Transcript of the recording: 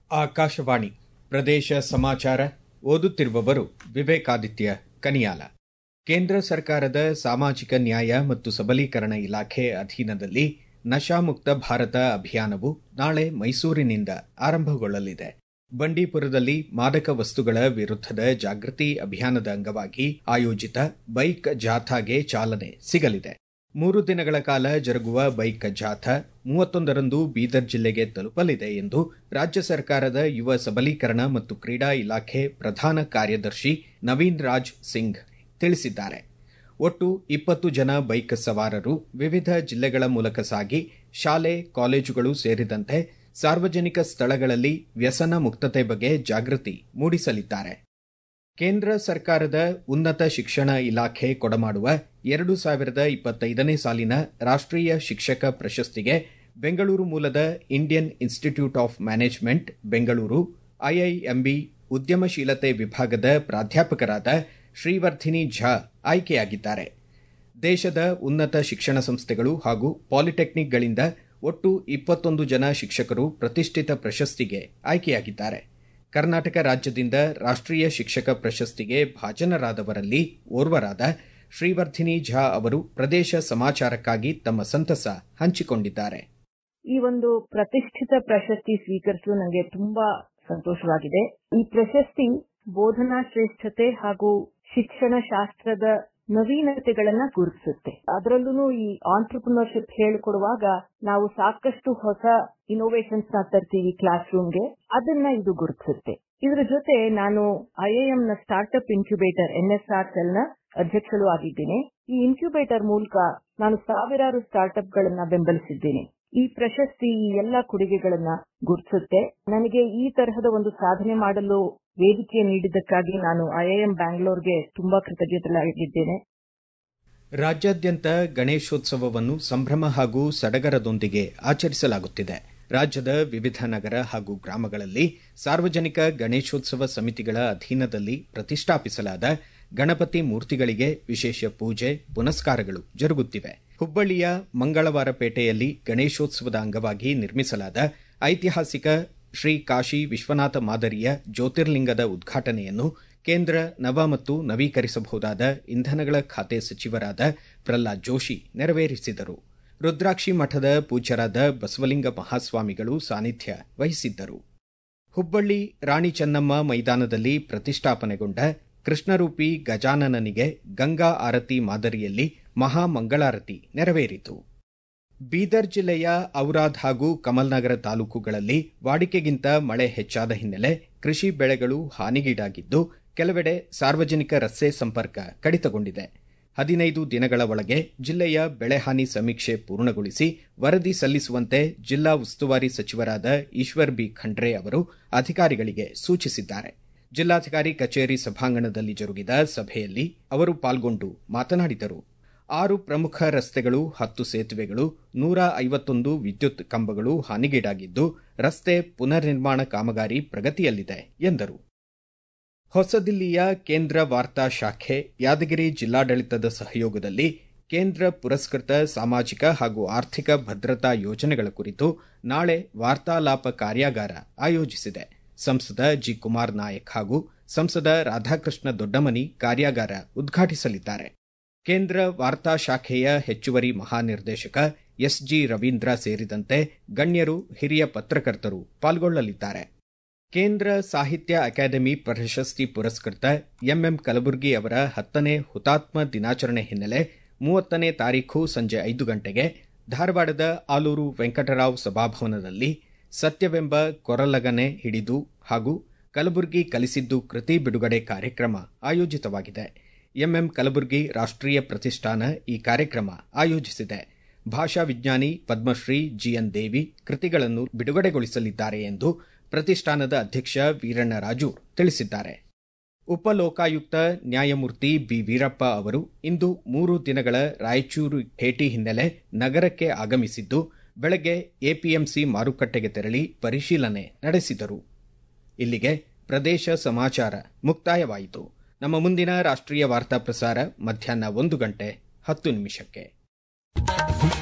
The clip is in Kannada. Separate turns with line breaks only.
ಆಕಾಶವಾಣಿ ಪ್ರದೇಶ ಸಮಾಚಾರ ಓದುತ್ತಿರುವವರು ವಿವೇಕಾದಿತ್ಯ ಕನಿಯಾಲ ಕೇಂದ್ರ ಸರ್ಕಾರದ ಸಾಮಾಜಿಕ ನ್ಯಾಯ ಮತ್ತು ಸಬಲೀಕರಣ ಇಲಾಖೆ ಅಧೀನದಲ್ಲಿ ನಶಾಮುಕ್ತ ಭಾರತ ಅಭಿಯಾನವು ನಾಳೆ ಮೈಸೂರಿನಿಂದ ಆರಂಭಗೊಳ್ಳಲಿದೆ ಬಂಡೀಪುರದಲ್ಲಿ ಮಾದಕ ವಸ್ತುಗಳ ವಿರುದ್ಧದ ಜಾಗೃತಿ ಅಭಿಯಾನದ ಅಂಗವಾಗಿ ಆಯೋಜಿತ ಬೈಕ್ ಜಾಥಾಗೆ ಚಾಲನೆ ಸಿಗಲಿದೆ ಮೂರು ದಿನಗಳ ಕಾಲ ಜರುಗುವ ಬೈಕ್ ಜಾಥಾ ಮೂವತ್ತೊಂದರಂದು ಬೀದರ್ ಜಿಲ್ಲೆಗೆ ತಲುಪಲಿದೆ ಎಂದು ರಾಜ್ಯ ಸರ್ಕಾರದ ಯುವ ಸಬಲೀಕರಣ ಮತ್ತು ಕ್ರೀಡಾ ಇಲಾಖೆ ಪ್ರಧಾನ ಕಾರ್ಯದರ್ಶಿ ನವೀನ್ ರಾಜ್ ಸಿಂಗ್ ತಿಳಿಸಿದ್ದಾರೆ ಒಟ್ಟು ಇಪ್ಪತ್ತು ಜನ ಬೈಕ್ ಸವಾರರು ವಿವಿಧ ಜಿಲ್ಲೆಗಳ ಮೂಲಕ ಸಾಗಿ ಶಾಲೆ ಕಾಲೇಜುಗಳು ಸೇರಿದಂತೆ ಸಾರ್ವಜನಿಕ ಸ್ಥಳಗಳಲ್ಲಿ ವ್ಯಸನ ಮುಕ್ತತೆ ಬಗ್ಗೆ ಜಾಗೃತಿ ಮೂಡಿಸಲಿದ್ದಾರೆ ಕೇಂದ್ರ ಸರ್ಕಾರದ ಉನ್ನತ ಶಿಕ್ಷಣ ಇಲಾಖೆ ಕೊಡಮಾಡುವ ಎರಡು ಸಾವಿರದ ಇಪ್ಪತ್ತೈದನೇ ಸಾಲಿನ ರಾಷ್ಟ್ರೀಯ ಶಿಕ್ಷಕ ಪ್ರಶಸ್ತಿಗೆ ಬೆಂಗಳೂರು ಮೂಲದ Indian Institute of Management Bengaluru IIMB ಉದ್ಯಮಶೀಲತೆ ವಿಭಾಗದ ಪ್ರಾಧ್ಯಾಪಕರಾದ ಶ್ರೀವರ್ಧಿನಿ ಝಾ ಆಯ್ಕೆಯಾಗಿದ್ದಾರೆ ದೇಶದ ಉನ್ನತ ಶಿಕ್ಷಣ ಸಂಸ್ಥೆಗಳು ಹಾಗೂ ಪಾಲಿಟೆಕ್ನಿಕ್ಗಳಿಂದ ಒಟ್ಟು ಇಪ್ಪತ್ತೊಂದು ಜನ ಶಿಕ್ಷಕರು ಪ್ರತಿಷ್ಠಿತ ಪ್ರಶಸ್ತಿಗೆ ಆಯ್ಕೆಯಾಗಿದ್ದಾರೆ ಕರ್ನಾಟಕ ರಾಜ್ಯದಿಂದ ರಾಷ್ಟ್ರೀಯ ಶಿಕ್ಷಕ ಪ್ರಶಸ್ತಿಗೆ ಭಾಜನರಾದವರಲ್ಲಿ ಓರ್ವರಾದ ಶ್ರೀವರ್ಧಿನಿ ಝಾ ಅವರು ಪ್ರದೇಶ ಸಮಾಚಾರಕ್ಕಾಗಿ ತಮ್ಮ ಸಂತಸ ಹಂಚಿಕೊಂಡಿದ್ದಾರೆ
ಈ ಒಂದು ಪ್ರತಿಷ್ಠಿತ ಪ್ರಶಸ್ತಿ ಸ್ವೀಕರಿಸಲು ನನಗೆ ತುಂಬಾ ಸಂತೋಷವಾಗಿದೆ ಈ ಪ್ರಶಸ್ತಿ ಬೋಧನಾ ಶ್ರೇಷ್ಠತೆ ಹಾಗೂ ಶಿಕ್ಷಣ ಶಾಸ್ತ್ರದ ನವೀನತೆಗಳನ್ನ ಗುರುತಿಸುತ್ತೆ ಅದರಲ್ಲೂ ಈ ಆಂಟ್ರಪ್ರಿನರ್ಶಿಪ್ ಹೇಳಿಕೊಡುವಾಗ ನಾವು ಸಾಕಷ್ಟು ಹೊಸ ಇನೋವೇಷನ್ಸ್ ನ ತರ್ತೀವಿ ಕ್ಲಾಸ್ ರೂಮ್ಗೆ ಅದನ್ನ ಇದು ಗುರುತಿಸುತ್ತೆ ಇದರ ಜೊತೆ ನಾನು ಐಐಎಂ ನ ಸ್ಟಾರ್ಟ್ಅಪ್ ಇನ್ಕ್ಯುಬೇಟರ್ ಎನ್ಎಸ್ಆರ್ ಸೆಲ್ ನ ಅಧ್ಯಕ್ಷಳು ಆಗಿದ್ದೀನಿ ಈ ಇನ್ಕ್ಯುಬೇಟರ್ ಮೂಲಕ ನಾನು ಸಾವಿರಾರು ಸ್ಟಾರ್ಟ್ಅಪ್ ಗಳನ್ನ ಬೆಂಬಲಿಸಿದ್ದೀನಿ ಈ ಪ್ರಶಸ್ತಿ ಈ ಎಲ್ಲ ಕೊಡುಗೆಗಳನ್ನ ಗುರುತಿಸುತ್ತೆ ನನಗೆ ಈ ತರಹದ ಒಂದು ಸಾಧನೆ ಮಾಡಲು ವೇದಿಕೆ ನೀಡಿದ್ದಕ್ಕಾಗಿ ನಾನು ಐಐಎಂ ಬ್ಯಾಂಗ್ಳೂರ್ಗೆ ತುಂಬಾ ಕೃತಜ್ಞತರಾಗಿದ್ದೇನೆ
ರಾಜ್ಯಾದ್ಯಂತ ಗಣೇಶೋತ್ಸವವನ್ನು ಸಂಭ್ರಮ ಹಾಗೂ ಸಡಗರದೊಂದಿಗೆ ಆಚರಿಸಲಾಗುತ್ತಿದೆ ರಾಜ್ಯದ ವಿವಿಧ ನಗರ ಹಾಗೂ ಗ್ರಾಮಗಳಲ್ಲಿ ಸಾರ್ವಜನಿಕ ಗಣೇಶೋತ್ಸವ ಸಮಿತಿಗಳ ಅಧೀನದಲ್ಲಿ ಪ್ರತಿಷ್ಠಾಪಿಸಲಾದ ಗಣಪತಿ ಮೂರ್ತಿಗಳಿಗೆ ವಿಶೇಷ ಪೂಜೆ ಪುನಸ್ಕಾರಗಳು ಜರುಗುತ್ತಿವೆ ಹುಬ್ಬಳ್ಳಿಯ ಮಂಗಳವಾರಪೇಟೆಯಲ್ಲಿ ಗಣೇಶೋತ್ಸವದ ಅಂಗವಾಗಿ ನಿರ್ಮಿಸಲಾದ ಐತಿಹಾಸಿಕ ಶ್ರೀ ಕಾಶಿ ವಿಶ್ವನಾಥ ಮಾದರಿಯ ಜ್ಯೋತಿರ್ಲಿಂಗದ ಉದ್ಘಾಟನೆಯನ್ನು ಕೇಂದ್ರ ನವ ಮತ್ತು ನವೀಕರಿಸಬಹುದಾದ ಇಂಧನಗಳ ಖಾತೆ ಸಚಿವರಾದ ಪ್ರಹ್ಲಾದ್ ಜೋಶಿ ನೆರವೇರಿಸಿದರು ರುದ್ರಾಕ್ಷಿ ಮಠದ ಪೂಜ್ಯರಾದ ಬಸವಲಿಂಗ ಮಹಾಸ್ವಾಮಿಗಳು ಸಾನ್ನಿಧ್ಯ ವಹಿಸಿದ್ದರು ಹುಬ್ಬಳ್ಳಿ ರಾಣಿ ಚೆನ್ನಮ್ಮ ಮೈದಾನದಲ್ಲಿ ಪ್ರತಿಷ್ಠಾಪನೆಗೊಂಡ ಕೃಷ್ಣರೂಪಿ ಗಜಾನನನಿಗೆ ಗಂಗಾ ಆರತಿ ಮಾದರಿಯಲ್ಲಿ ಮಹಾಮಂಗಳಾರತಿ ನೆರವೇರಿತು ಬೀದರ್ ಜಿಲ್ಲೆಯ ಔರಾದ್ ಹಾಗೂ ಕಮಲ್ನಗರ ತಾಲೂಕುಗಳಲ್ಲಿ ವಾಡಿಕೆಗಿಂತ ಮಳೆ ಹೆಚ್ಚಾದ ಹಿನ್ನೆಲೆ ಕೃಷಿ ಬೆಳೆಗಳು ಹಾನಿಗೀಡಾಗಿದ್ದು ಕೆಲವೆಡೆ ಸಾರ್ವಜನಿಕ ರಸ್ತೆ ಸಂಪರ್ಕ ಕಡಿತಗೊಂಡಿದೆ ಹದಿನೈದು ದಿನಗಳ ಒಳಗೆ ಜಿಲ್ಲೆಯ ಬೆಳೆಹಾನಿ ಸಮೀಕ್ಷೆ ಪೂರ್ಣಗೊಳಿಸಿ ವರದಿ ಸಲ್ಲಿಸುವಂತೆ ಜಿಲ್ಲಾ ಉಸ್ತುವಾರಿ ಸಚಿವರಾದ ಈಶ್ವರ್ ಬಿ ಖಂಡ್ರೆ ಅವರು ಅಧಿಕಾರಿಗಳಿಗೆ ಸೂಚಿಸಿದ್ದಾರೆ ಜಿಲ್ಲಾಧಿಕಾರಿ ಕಚೇರಿ ಸಭಾಂಗಣದಲ್ಲಿ ಜರುಗಿದ ಸಭೆಯಲ್ಲಿ ಅವರು ಪಾಲ್ಗೊಂಡು ಮಾತನಾಡಿದರು ಆರು ಪ್ರಮುಖ ರಸ್ತೆಗಳು ಹತ್ತು ಸೇತುವೆಗಳು ನೂರ ಐವತ್ತೊಂದು ವಿದ್ಯುತ್ ಕಂಬಗಳು ಹಾನಿಗೀಡಾಗಿದ್ದು ರಸ್ತೆ ಪುನರ್ನಿರ್ಮಾಣ ಕಾಮಗಾರಿ ಪ್ರಗತಿಯಲ್ಲಿದೆ ಎಂದರು ಹೊಸದಿಲ್ಲಿಯ ಕೇಂದ್ರ ವಾರ್ತಾ ಶಾಖೆ ಯಾದಗಿರಿ ಜಿಲ್ಲಾಡಳಿತದ ಸಹಯೋಗದಲ್ಲಿ ಕೇಂದ್ರ ಪುರಸ್ಕೃತ ಸಾಮಾಜಿಕ ಹಾಗೂ ಆರ್ಥಿಕ ಭದ್ರತಾ ಯೋಜನೆಗಳ ಕುರಿತು ನಾಳೆ ವಾರ್ತಾಲಾಪ ಕಾರ್ಯಾಗಾರ ಆಯೋಜಿಸಿದೆ ಸಂಸದ ಜಿ ಕುಮಾರ್ ನಾಯಕ್ ಹಾಗೂ ಸಂಸದ ರಾಧಾಕೃಷ್ಣ ದೊಡ್ಡಮನಿ ಕಾರ್ಯಾಗಾರ ಉದ್ಘಾಟಿಸಲಿದ್ದಾರೆ ಕೇಂದ್ರ ವಾರ್ತಾ ಶಾಖೆಯ ಹೆಚ್ಚುವರಿ ಮಹಾನಿರ್ದೇಶಕ ಎಸ್ಜಿ ರವೀಂದ್ರ ಸೇರಿದಂತೆ ಗಣ್ಯರು ಹಿರಿಯ ಪತ್ರಕರ್ತರು ಪಾಲ್ಗೊಳ್ಳಲಿದ್ದಾರೆ ಕೇಂದ್ರ ಸಾಹಿತ್ಯ ಅಕಾಡೆಮಿ ಪ್ರಶಸ್ತಿ ಪುರಸ್ಕೃತ ಎಂಎಂ ಕಲಬುರ್ಗಿ ಅವರ ಹತ್ತನೇ ಹುತಾತ್ಮ ದಿನಾಚರಣೆ ಹಿನ್ನೆಲೆ ಮೂವತ್ತನೇ ತಾರೀಖು ಸಂಜೆ ಐದು ಗಂಟೆಗೆ ಧಾರವಾಡದ ಆಲೂರು ವೆಂಕಟರಾವ್ ಸಭಾಭವನದಲ್ಲಿ ಸತ್ಯವೆಂಬ ಕೊರಲಗನೆ ಹಿಡಿದು ಹಾಗೂ ಕಲಬುರ್ಗಿ ಕಲಿಸಿದ್ದು ಕೃತಿ ಬಿಡುಗಡೆ ಕಾರ್ಯಕ್ರಮ ಆಯೋಜಿತವಾಗಿದೆ ಎಂಎಂ ಕಲಬುರ್ಗಿ ರಾಷ್ಟ್ರೀಯ ಪ್ರತಿಷ್ಠಾನ ಈ ಕಾರ್ಯಕ್ರಮ ಆಯೋಜಿಸಿದೆ ಭಾಷಾ ವಿಜ್ಞಾನಿ ಪದ್ಮಶ್ರೀ ಜಿಎನ್ ದೇವಿ ಕೃತಿಗಳನ್ನು ಬಿಡುಗಡೆಗೊಳಿಸಲಿದ್ದಾರೆ ಎಂದು ಪ್ರತಿಷ್ಠಾನದ ಅಧ್ಯಕ್ಷ ವೀರಣ್ಣ ರಾಜು ತಿಳಿಸಿದ್ದಾರೆ ಉಪಲೋಕಾಯುಕ್ತ ನ್ಯಾಯಮೂರ್ತಿ ಬಿ ವೀರಪ್ಪ ಅವರು ಇಂದು ಮೂರು ದಿನಗಳ ರಾಯಚೂರು ಭೇಟಿ ಹಿನ್ನೆಲೆ ನಗರಕ್ಕೆ ಆಗಮಿಸಿದ್ದು ಬೆಳಗ್ಗೆ ಎಪಿಎಂಸಿ ಮಾರುಕಟ್ಟೆಗೆ ತೆರಳಿ ಪರಿಶೀಲನೆ ನಡೆಸಿದರು ಇಲ್ಲಿಗೆ ಪ್ರದೇಶ ಸಮಾಚಾರ ಮುಕ್ತಾಯವಾಯಿತು ನಮ್ಮ ಮುಂದಿನ ರಾಷ್ಟ್ರೀಯ ವಾರ್ತಾ ಪ್ರಸಾರ ಮಧ್ಯಾಹ್ನ ಒಂದು ಗಂಟೆ ಹತ್ತು ನಿಮಿಷಕ್ಕೆ